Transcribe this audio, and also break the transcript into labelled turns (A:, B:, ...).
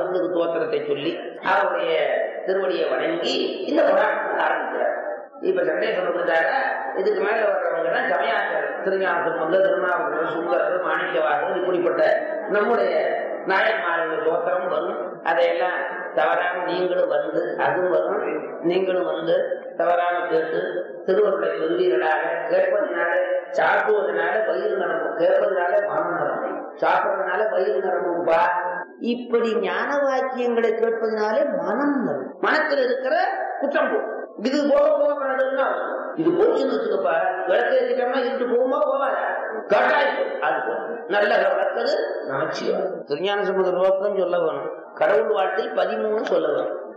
A: அவர்களுக்கு தோத்திரத்தை சொல்லி அவருடைய திருவடியை வணங்கி இந்த புராணத்தை ஆரம்பிக்கிறார் இப்ப சண்டேஸ்வரம் வந்துட்டாங்க இதுக்கு மேல வர்றவங்க தான் சமயாச்சாரம் திருஞானம் வந்து திருநாவுக்கரசர் சுந்தரர் மாணிக்கவாசர் இப்படிப்பட்ட நம்முடைய நாயன்மார்கள் தோத்திரம் வரும் அதையெல்லாம் தவறாம நீங்களும் வந்து அதுவும் வரும் நீங்களும் வந்து தவறாம கேட்டு திருவருளை பெறுவீர்களாக கேட்பதனால சாப்பிடுவதனால வயிறு நரம்பு கேட்பதனால மனம் நரம்பு சாப்பிடுறதுனால வயிறு நரம்புப்பா இப்படி ஞான வாக்கியங்களை கேட்பதனாலே மனம் நரம்பு மனத்தில் இருக்கிற குற்றம் போகும் இது போக போக பண்ணதுன்னா இது போச்சுன்னு வச்சுக்கப்பா விளக்கு ஏற்றிட்டோம்னா இருட்டு போகுமா போவாதா கட்டாயம் அது போகும் நல்ல வளர்த்தது நமச்சிவாய் திருஞான சமுதிர நோக்கம் சொல்ல வேணும் கடவுள் வாழ்த்தில் பதிமூணு சொல்ல வேணும்